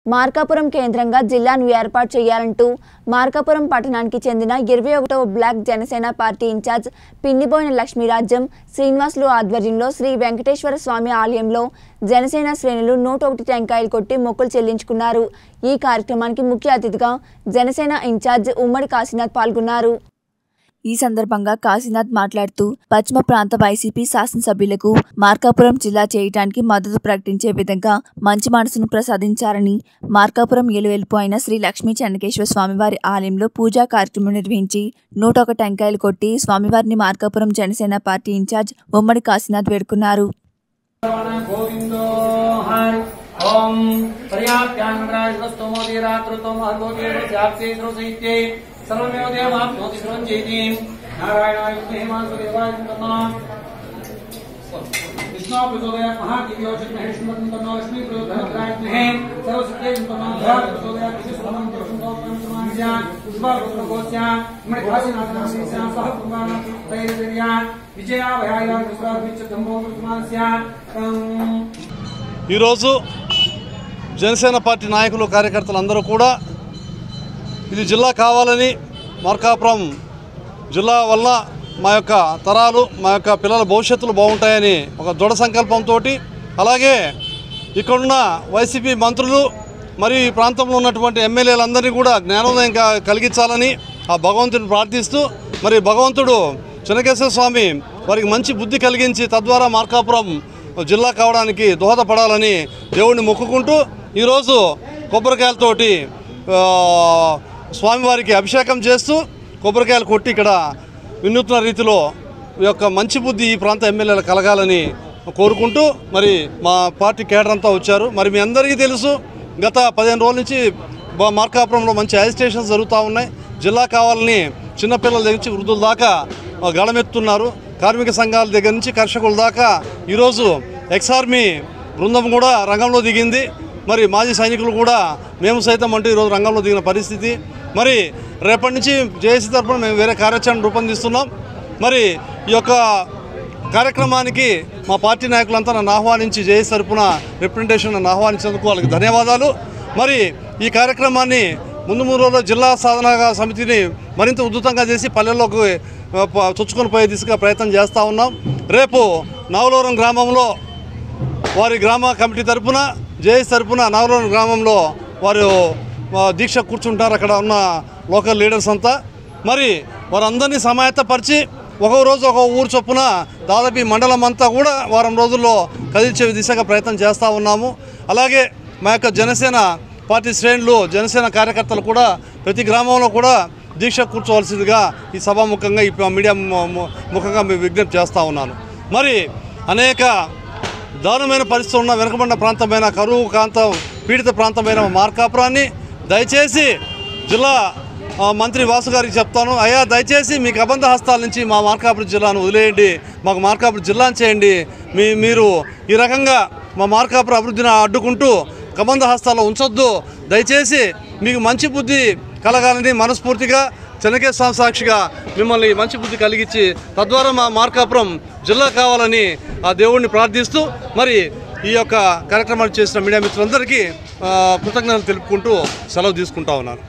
మార్కాపురం కేంద్రంగా జిల్లాను ఏర్పాటు చేయాలంటూ మార్కాపురం పట్టణానికి చెందిన ఇరవై ఒకటవ block Janasena party incharge Pinniboina Lakshmirajyam Srinivasulu ఆధ్వర్యంలో శ్రీ వెంకటేశ్వర స్వామి ఆలయంలో జనసేన శ్రేణులు నూట ఒకటి టెంకాయలు కొట్టి మొక్కులు చెల్లించుకున్నారు ఈ కార్యక్రమానికి ముఖ్య అతిథిగా జనసేన ఇన్ఛార్జ్ ఉమ్మడి కాశీనాథ్ పాల్గొన్నారు ఈ సందర్భంగా కాశీనాథ్ మాట్లాడుతూ పశ్చిమ ప్రాంత వైసీపీ శాసనసభ్యులకు మార్కాపురం జిల్లా చేయటానికి మద్దతు ప్రకటించే విధంగా మంచి మనసును ప్రసాదించారని మార్కాపురం ఎలువెలుపు అయిన శ్రీ లక్ష్మీ చెన్నకేశ్వర స్వామివారి ఆలయంలో పూజా కార్యక్రమం నిర్వహించి నూట ఒక టెంకాయలు కొట్టి స్వామివారిని మార్కాపురం జనసేన పార్టీ ఇన్ఛార్జ్ ఉమ్మడి కాశీనాథ్ వేడుకున్నారు గోవిందో హరి ఓం పర్యాప్త్యాన్రాజస్తోమోదీరాతృతోమహర్గోదీర్ఘాప్తే సర్వమేవ దేవాప్నోతి సృంజేతి నారాయణాయ విద్మహే మానసదేవాయ తన్నో విష్ణు ప్రచోదయాత్ మహాదివ్యోషత్ మహేశ్వరం తన్నో లక్ష్మీ ప్రచోదయాత్ విద్మహే సర్వశక్తే తన్నో ధ్యాన ప్రచోదయాత్ విశ్వస్వరం దర్శనం సమాజ్యా పుష్పార్పణ గోస్య మన కాశీనాథ శ్రీశా సహ కుమార తైర్య విజయ భయాయ విశ్వాభిచ్చ దంభో కృతమాస్య ఈరోజు జనసేన పార్టీ నాయకులు కార్యకర్తలు అందరూ కూడా ఇది జిల్లా కావాలని మార్కాపురం జిల్లా వల్ల మా యొక్క తరాలు మా యొక్క పిల్లల భవిష్యత్తులు బాగుంటాయని ఒక దృఢ సంకల్పంతో అలాగే ఇక్కడున్న వైసీపీ మంత్రులు మరియు ఈ ప్రాంతంలో ఉన్నటువంటి ఎమ్మెల్యేలందరినీ కూడా జ్ఞానోదయం కా- కలిగించాలని ఆ భగవంతుని ప్రార్థిస్తూ మరి భగవంతుడు చెనకేశ్వర స్వామి వారికి మంచి బుద్ధి కలిగించి తద్వారా మార్కాపురం జిల్లా కావడానికి దోహదపడాలని దేవుణ్ణి మొక్కుకుంటూ ఈరోజు కొబ్బరికాయలతోటి ఆ, స్వామివారికి అభిషేకం చేస్తూ కొబ్బరికాయలు కొట్టి ఇక్కడ వినూత్న రీతిలో ఈ యొక్క మంచి బుద్ధి ఈ ప్రాంత ఎమ్మెల్యేలు కలగాలని కోరుకుంటూ మరి మా పార్టీ కేడర్ అంతా వచ్చారు మరి మీ అందరికీ తెలుసు గత పదిహేను రోజుల నుంచి బా- మార్కాపురంలో మంచి అజిటేషన్స్ జరుగుతూ ఉన్నాయి జిల్లా కావాలని చిన్నపిల్లల దగ్గర నుంచి వృద్ధుల దాకా ఆ, గళమెత్తున్నారు కార్మిక సంఘాల దగ్గర నుంచి కర్షకుల దాకా ఈరోజు ఎక్స్ ఆర్మీ బృందం కూడా రంగంలో దిగింది మరి మాజీ సైనికులు కూడా మేము సైతం అంటూ ఈరోజు రంగంలో దిగిన పరిస్థితి మరి రేపటి నుంచి జేఏసీ తరఫున మేము వేరే కార్యాచరణ రూపొందిస్తున్నాం మరి ఈ యొక్క కార్యక్రమానికి మా పార్టీ నాయకులంతా నన్ను ఆహ్వానించి జేఏసీ తరఫున రిప్రజెంటేషన్ నన్ను ఆహ్వానించేందుకు వాళ్ళకి ధన్యవాదాలు మరి ఈ కార్యక్రమాన్ని ముందు మూడు రోజుల్లో జిల్లా సాధన సమితిని మరింత ఉధృతంగా చేసి పల్లెల్లోకి ఆ, ప- చొచ్చుకొని పోయే దిశగా ప్రయత్నం చేస్తూ ఉన్నాం రేపు నవలూరం గ్రామంలో వారి గ్రామ కమిటీ తరపున జేఎస్ తరపున నవలూరు గ్రామంలో వారు ఆ, దీక్ష కూర్చుంటారు అక్కడ ఉన్న లోకల్ లీడర్స్ అంతా మరి వారందరినీ సమాయత్తపరిచి ఒక్కొక్క రోజు ఒక్కొక్క ఊరు చొప్పున దాదాపు ఈ మండలం అంతా కూడా వారం రోజుల్లో కదిల్చే దిశగా ప్రయత్నం చేస్తూ ఉన్నాము అలాగే మా యొక్క జనసేన పార్టీ శ్రేణులు జనసేన కార్యకర్తలు కూడా ప్రతి గ్రామంలో కూడా దీక్ష కూర్చోవలసిందిగా ఈ సభాముఖంగా ఈ మీడియా ము- ము- ముఖంగా మేము విజ్ఞప్తి చేస్తూ ఉన్నాను మరి అనేక దారుణమైన పరిస్థితులు ఉన్న వెనుకబడిన ప్రాంతమైన కరువు ప్రాంతం పీడిత ప్రాంతమైన మార్కాపురాన్ని దయచేసి జిల్లా ఆ, మంత్రి వాసు గారికి చెప్తాను అయ్యా దయచేసి మీకు అబంధ హస్తాల నుంచి మా మార్కాపురం జిల్లాను వదిలేయండి మాకు మార్కాపురం జిల్లాను చేయండి మీ మీరు ఈ రకంగా మా మార్కాపురం అభివృద్ధిని అడ్డుకుంటూ కబంధ హస్తాల్లో ఉంచొద్దు దయచేసి మీకు మంచి బుద్ధి కలగాలని మనస్ఫూర్తిగా చెనకే స్వామి సాక్షిగా మిమ్మల్ని మంచి బుద్ధి కలిగించి తద్వారా మా మార్కాపురం జిల్లా కావాలని ఆ దేవుణ్ణి ప్రార్థిస్తూ మరి ఈ యొక్క కార్యక్రమాలు చేసిన మీడియా మిత్రులందరికీ ఆ, కృతజ్ఞతలు తెలుపుకుంటూ సెలవు తీసుకుంటా ఉన్నాను